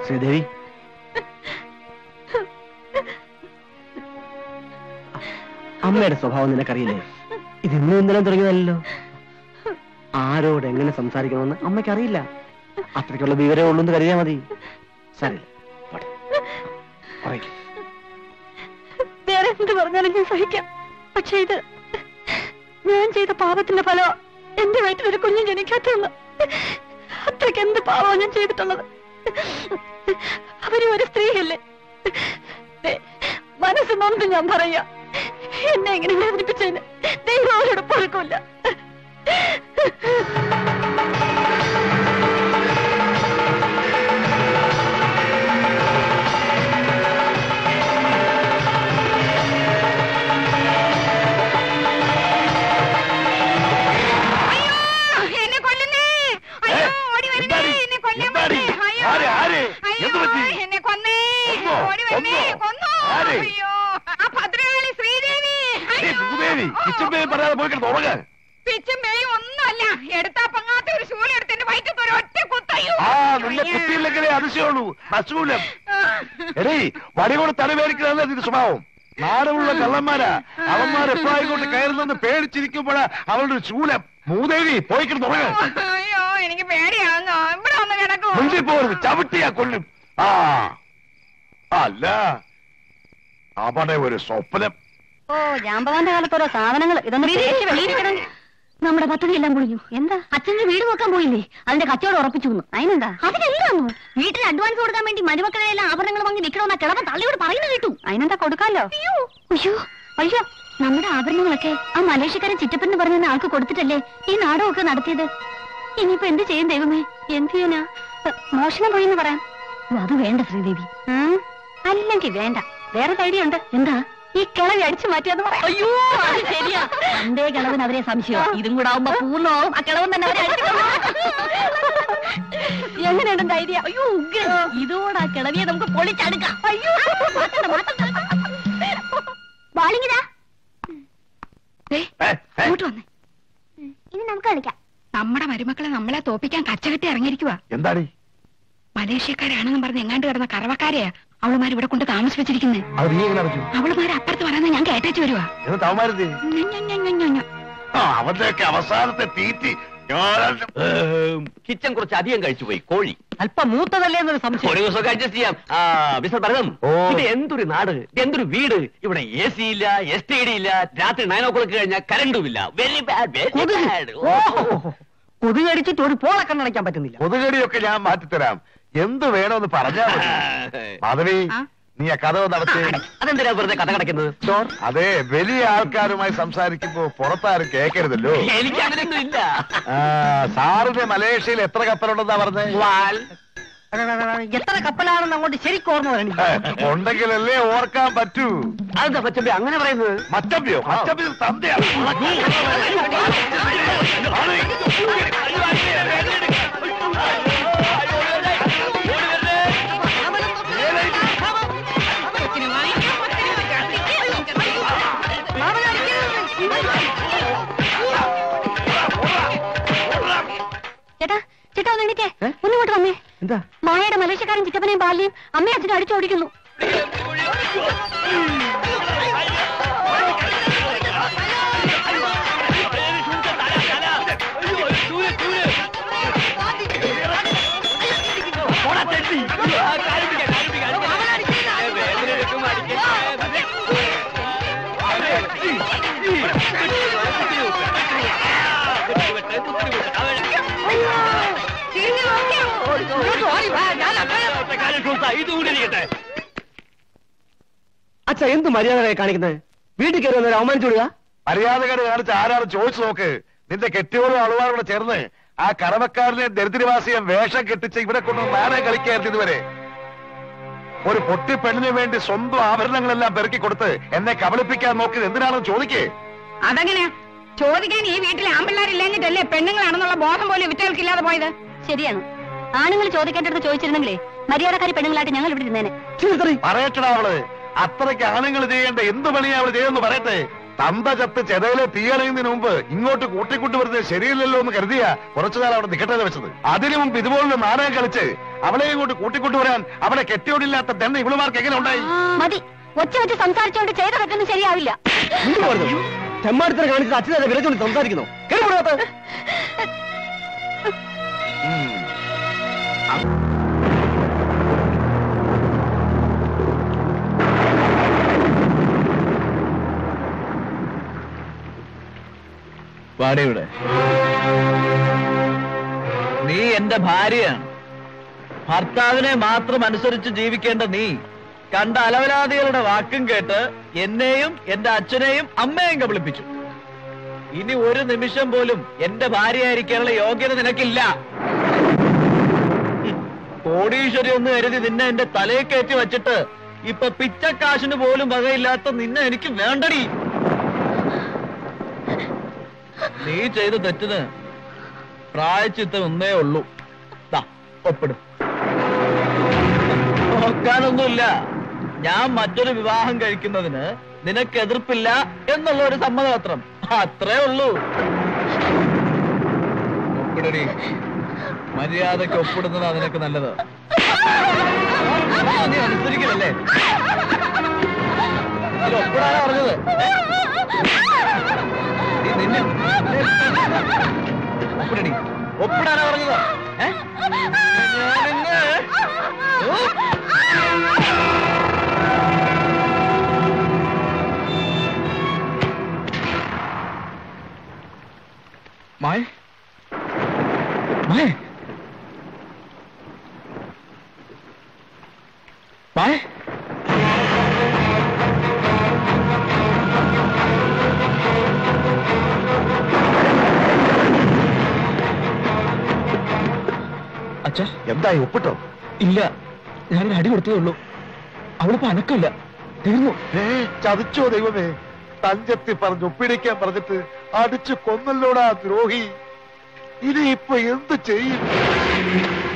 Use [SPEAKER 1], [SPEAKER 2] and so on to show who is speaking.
[SPEAKER 1] ശ്രീദേവി അമ്മയുടെ സ്വഭാവം നിനക്കറിയില്ലേ ഇത് ഇന്നും ഇന്നലെ തുടങ്ങിയതല്ലോ ആരോട് എങ്ങനെ സംസാരിക്കണമെന്ന് അമ്മയ്ക്ക് അറിയില്ല അത്രയ്ക്കുള്ള വിവരമേ ഉള്ളൂ എന്ന് കരുതിയാ മതി സാരില്ല പോട്ടെ. ഉറങ്ങിക്കോ.
[SPEAKER 2] വേറെ എന്ത് പറഞ്ഞാലും ഞാൻ സഹിക്കാം പക്ഷെ ഇത് ഞാൻ ചെയ്ത പാപത്തിന്റെ ഫലം എന്റെ വയറ്റിൽ ഒരു കുഞ്ഞു ജനിക്കാത്തുള്ളൂ അത്രയ്ക്ക് എന്ത് പാവമാണ് ഞാൻ ചെയ്തിട്ടുള്ളത് അവര് ഒരു സ്ത്രീയല്ലേ ദേ, മനസ്സ് നൊന്ത് ഞാൻ പറയാ എന്നെ ഇങ്ങനെ വേദനിപ്പിച്ചതിന് ദൈവം അവരോട് പൊറുക്കില്ല
[SPEAKER 3] എന്നെ കൊല്ലുന്നേ അയ്യോ ഓടി വരണേ
[SPEAKER 4] എന്താടി?
[SPEAKER 3] എന്നെ കൊല്ലാൻ
[SPEAKER 4] എന്താടി?
[SPEAKER 3] വരണേ. അയ്യോ.
[SPEAKER 4] ആര്? ആര്?
[SPEAKER 3] അയ്യോ,
[SPEAKER 4] എന്ത് പറ്റി?
[SPEAKER 3] എന്നെ കൊന്നേ
[SPEAKER 4] കൊന്നോ?
[SPEAKER 3] ഓടി വരണേ
[SPEAKER 4] കൊന്നോ?
[SPEAKER 3] കൊന്നു
[SPEAKER 4] ആര്?
[SPEAKER 3] അയ്യോ ആ ഭദ്രകാളി ശ്രീദേവി
[SPEAKER 4] ഏയ്, ഭൂദേവി കിച്ചൻ പേര് പറയാതെ പോയി കിടന്ന് ഉറങ്ങാൻ
[SPEAKER 3] പിച്ചും പേയും ഒന്നുമല്ല എടുത്താ പങ്ങാത്ത ഒരു ശൂലം എടുത്ത് എന്റെ വയറ്റത്ത് ഒരു ഒറ്റ കുത്തയ്യോ
[SPEAKER 4] ആ നിന്നെ കുത്തിയില്ലെങ്കിലേ അതിശയുള്ളൂ അസൂലം എടേ വടി കൊണ്ട് തലവേലിക്കുന്നതല്ലേ നിന്റെ സ്വഭാവം നാടുള്ള കള്ളന്മാരാ അവന്മാർ എപ്പോഴായിക്കോട്ട് കയറുന്നെന്ന് പേടിച്ചിരിക്കുമ്പോഴാ അവളുടെ ഒരു ശൂലം മൂദേവി പോയി കിടന്ന് ഉറങ്ങാൻ
[SPEAKER 3] അയ്യോ എനിക്ക് പേടിയാകുന്നു ഇവിടെ ഒന്ന് കിടക്കൂ
[SPEAKER 4] മുൻപിൽ പോകരുത് ചവിട്ടിയാ കൊല്ലും ആ അല്ല അവിടെ ഒരു സ്വപ്നം
[SPEAKER 2] ഓ ജാമ്പവാന്റെ കാലത്ത് ഓരോ സാധനങ്ങൾ ഇതൊന്ന് തേച്ച് വെളിയിലിടണം. നമ്മുടെ പദ്ധതി എല്ലാം പൊളിഞ്ഞു എന്താ അച്ഛന്റെ വീട് നോക്കാൻ പോയില്ലേ അതിന്റെ കച്ചവടം ഉറപ്പിച്ചു വന്നു അതിനെന്താ അതിനെന്താന്നു വീട്ടിൽ അഡ്വാൻസ് കൊടുക്കാൻ വേണ്ടി മരുമക്കളെ എല്ലാം ആഭരണങ്ങൾ വാങ്ങി വിൽക്കണമെന്ന കിളവൻ തള്ളിയോട് പറയുന്നത് കേട്ടു അതിനെന്താ കൊടുക്കാലോ അയ്യോ അയ്യോ അയ്യോ നമ്മുടെ ആഭരണങ്ങളൊക്കെ ആ മലേഷ്യക്കാരൻ ചിറ്റപ്പൻ പറഞ്ഞ ആൾക്ക് കൊടുത്തിട്ടല്ലേ ഈ നാടകമൊക്കെ നടത്തിയത് ഇനിയിപ്പോ എന്ത് ചെയ്യും ദൈവമേ എന്ത് ചെയ്യാനാ എ, മോഷണം പോയി എന്ന് പറയാം ഓ, അത് വേണ്ട ശ്രീദേവി ഉം, അല്ലെങ്കിൽ വേണ്ട വേറെ ഐഡിയ ഉണ്ട് എന്താ ഈ കിളവി അടിച്ചു മാറ്റിയെന്ന് പറയാം അയ്യോ അത് ശരിയാ പണ്ടേ കിളവൻ അവരെ സംശയം ഇതും കൂടെ ആവുമ്പോ പൂർണ്ണമാവും ആ കിളവൻ തന്നെ അവരെ അടിച്ചു എങ്ങനെയുണ്ട് ഐഡിയ അയ്യോ ഉഗ്രൻ. ഇതോടെ ആ കിളവിയെ നമുക്ക് പൊളിച്ചെടുക്കാം അയ്യോ മാറ്റണ്ട, മാറ്റണ്ട. ബാലിങ്ങിതാ
[SPEAKER 4] ഏ, ഏ,
[SPEAKER 3] ഇങ്ങോട്ട് വന്നേ
[SPEAKER 2] ഇനി നമുക്ക് കളിക്കാം
[SPEAKER 3] നമ്മുടെ മരുമക്കളെ നമ്മളെ തോപ്പിക്കാൻ കച്ചകെട്ടി ഇറങ്ങിയിരിക്കുക
[SPEAKER 4] എന്താടി
[SPEAKER 3] മലേഷ്യക്കാരാണെന്നും പറഞ്ഞ് എങ്ങാണ്ട് കിടന്ന കറവക്കാരെയാ അവളുമാർ ഇവിടെ കൊണ്ട് താമസിപ്പിച്ചിരിക്കുന്നേ
[SPEAKER 4] അത് നീ എങ്ങനെ അറിഞ്ഞു
[SPEAKER 3] അവളുമാർ അപ്പുറത്ത് പറയുന്നത് ഞാൻ കേട്ടേച്ചു വരുവാ
[SPEAKER 4] എന്നിട്ട് അവന്മാരെന്തേ
[SPEAKER 3] ഞ, ഞ, ഞ, ഞ, ഞ, ഞ.
[SPEAKER 4] ആ അവന്റെയൊക്കെ അവസാനത്തെ തീറ്റി ഞാൻ-
[SPEAKER 1] ഏം, കിച്ചൻ കുറച്ച് അധികം കഴിച്ചു പോയി കോഴി
[SPEAKER 5] അല്പം മൂത്തതല്ലേ എന്നൊരു സംശയം
[SPEAKER 1] ഒരു ദിവസമൊക്കെ അഡ്ജസ്റ്റ് ചെയ്യാം ആ മിസ്റ്റർ ഭരതം
[SPEAKER 4] ഓ.
[SPEAKER 1] ഇത് എന്തൊരു നാട് ഇത് എന്തൊരു വീട് ഇവിടെ എ സി ഇല്ല എസ് ടി ഡി ഇല്ല രാത്രി നയൻ ഓ ക്ലോക്ക് കഴിഞ്ഞാൽ കരണ്ടും ഇല്ല വെരി ബാഡ് വെരി
[SPEAKER 5] കൊതുക്
[SPEAKER 1] ബാഡ്
[SPEAKER 5] ഓ, കൊതുക് കടിച്ചിട്ട് ഒരു പോള കണ്ണടയ്ക്കാൻ പറ്റുന്നില്ല
[SPEAKER 4] കൊതുകടിയൊക്കെ ഞാൻ മാറ്റിത്തരാം എന്ത് വേണമെന്ന് പറഞ്ഞാ മതി മാധവി
[SPEAKER 3] ആ?
[SPEAKER 4] നീ ആ കഥ നടത്തി
[SPEAKER 1] അതെന്തിനാ വെറുതെ കഥ കിടക്കുന്നത്
[SPEAKER 4] അതെ വലിയ ആൾക്കാരുമായി സംസാരിക്കുമ്പോ പുറത്താരും കേൾക്കരുതല്ലോ
[SPEAKER 1] എനിക്ക് അങ്ങനെയൊന്നും ഇല്ല
[SPEAKER 4] ആ, സാറിന് മലേഷ്യയിൽ എത്ര കപ്പലുണ്ടെന്നാ പറഞ്ഞേ
[SPEAKER 1] വാൽ
[SPEAKER 5] എത്ര കപ്പലാണെന്ന് അങ്ങോട്ട് ശരിക്കും ഓർമ്മ വരണില്ല
[SPEAKER 4] ഉണ്ടെങ്കിലല്ലേ ഓർക്കാൻ പറ്റൂ
[SPEAKER 1] അതെന്താ പച്ചമ്പി അങ്ങനെ പറയുന്നത്
[SPEAKER 4] മറ്റമ്പിയോ മറ്റമ്പി തന്തയാണ്
[SPEAKER 2] ചേട്ടാ ചേട്ടാ ഒന്ന് എണീറ്റേ ഒന്നിങ്ങോട്ട് വന്നേ
[SPEAKER 1] എന്താ
[SPEAKER 2] മായയുടെ മലേഷ്യക്കാരൻ ചിറ്റപ്പനെയും ബാല്യം അമ്മയും അച്ഛനും അടിച്ചോടിക്കുന്നു
[SPEAKER 1] അച്ഛ എന്ത് മര്യാദ കാണിക്കുന്നത് വീട്ടിൽ കയറി വന്നവരെ അവമാനിച്ചു വിടുക
[SPEAKER 4] മര്യാദകേട് കാണിച്ച് ആരാണ് ചോദിച്ചു നോക്ക് നിന്റെ കെട്ടിയോടും അളുവാറും കൂടെ ചേർന്ന് ആ കറവക്കാരനെ ദരിദ്രവാസിയെ വേഷം കെട്ടിച്ച് ഇവിടെ കൊണ്ട് നാടകം കളിക്കായിരുന്നു ഇതുവരെ ഒരു പൊട്ടി പെണ്ണിന് വേണ്ടി സ്വന്തം ആഭരണങ്ങളെല്ലാം പെറുക്കി കൊടുത്ത് എന്നെ കബളിപ്പിക്കാൻ നോക്കിയത് എന്തിനാണെന്ന് ചോദിക്കേ
[SPEAKER 3] അതെങ്ങനെയാ ചോദിക്കാൻ ഈ വീട്ടിൽ ആമ്പിള്ളാരില്ലെന്നിട്ടല്ലേ പെണ്ണുങ്ങളാണെന്നുള്ള ബോധം പോലും വിറ്റകൾക്കില്ലാതെ പോയത്
[SPEAKER 2] ശരിയാണ് ആണുങ്ങൾ ചോദിക്കേണ്ടടുത്ത് ചോദിച്ചിരുന്നെങ്കിലേ മര്യാദക്കാരി പെണ്ണുങ്ങളായിട്ട് ഞങ്ങൾ ഇവിടെ ഇരുന്നേനെ
[SPEAKER 4] പറയട്ടടാ അവള് അത്രയ്ക്ക് ആണുങ്ങൾ ചെയ്യേണ്ട എന്ത് പണിയാ അവള് ചെയ്യുമെന്ന് പറയട്ടെ തന്ത ചത്ത് ചെതയിലെ തീയണയുന്നതിന് മുമ്പ് ഇങ്ങോട്ട് കൂട്ടിക്കൂട്ടി വരുന്നത് ശരിയല്ലല്ലോ എന്ന് കരുതിയ കുറച്ചു കാലം അവിടെ നിക്കട്ടെ എന്ന് വെച്ചത് അതിനു മുമ്പ് ഇതുപോലുള്ള നാടകം കളിച്ച് അവളെ ഇങ്ങോട്ട് കൂട്ടിക്കൂട്ടി വരാൻ അവളെ കെട്ടിയോടില്ലാത്ത ദണ്ഡ ഇവളുമാർക്ക് എങ്ങനെ ഉണ്ടായി
[SPEAKER 2] മതി ഒച്ച വെച്ച് സംസാരിച്ചോണ്ട് ചെയ്ത തെറ്റൊന്നും ശരിയാവില്ല
[SPEAKER 1] ചെമ്മാടത്തിന് കാണിച്ചിട്ട് അച്ഛനെ വിരച്ചുകൊണ്ട് സംസാരിക്കുന്നു കേറി പോടാത്ത
[SPEAKER 4] ഉം.
[SPEAKER 6] വാടയുടെ നീ എന്റെ ഭാര്യയാണ് ഭർത്താവിനെ മാത്രം അനുസരിച്ച് ജീവിക്കേണ്ട നീ കണ്ട അലവലാദികളുടെ വാക്കും കേട്ട് എന്നെയും എന്റെ അച്ഛനെയും അമ്മയെയും കബളിപ്പിച്ചു ഇനി ഒരു നിമിഷം പോലും എന്റെ ഭാര്യയായിരിക്കാനുള്ള യോഗ്യത നിനക്കില്ല ഉം. കോടീശ്വരി ഒന്ന് കരുതി നിന്നെ എന്റെ തലയിൽ കയറ്റി വെച്ചിട്ട് ഇപ്പൊ പിച്ചക്കാശിന് പോലും വകയില്ലാത്ത നിന്നെ എനിക്ക് വേണ്ടടി നീ ചെയ്ത തെറ്റിന് പ്രായച്ചിത്തം ഒന്നേ ഉള്ളൂ ദാ, ഒപ്പിട് നോക്കാനൊന്നുമില്ല ഞാൻ മറ്റൊരു വിവാഹം കഴിക്കുന്നതിന് നിനക്ക് എതിർപ്പില്ല എന്നുള്ള ഒരു സമ്മതപത്രം അത്രേ ഉള്ളൂ ഒപ്പിടടി മര്യാദക്ക് ഒപ്പിടുന്നതാ നിനക്ക് നല്ലത് ആ, നീ അനുസരിക്കില്ലല്ലേ ഇതിൽ ഒപ്പിടാനാ പറഞ്ഞത് നീ നിന്നെ ഒപ്പിടടി ഒപ്പിടാനാ പറഞ്ഞത് ഏ? ഞാനിന്ന് ഓ! മായ മായ മായ അച്ഛാ
[SPEAKER 4] എന്തായി ഒപ്പിട്ടോ
[SPEAKER 6] ഇല്ല ഞാനൊരു അടി കൊടുത്തേ ഉള്ളൂ അവളിപ്പോ അനക്കില്ല തീർന്നു
[SPEAKER 4] ഏ ചതിച്ചോ ദൈവമേ തഞ്ചത്തി പറഞ്ഞ് ഒപ്പിടിക്കാൻ പറഞ്ഞിട്ട് അടിച്ചു കൊന്നല്ലോടാ ദ്രോഹി ഇനി ഇപ്പൊ എന്ത് ചെയ്യും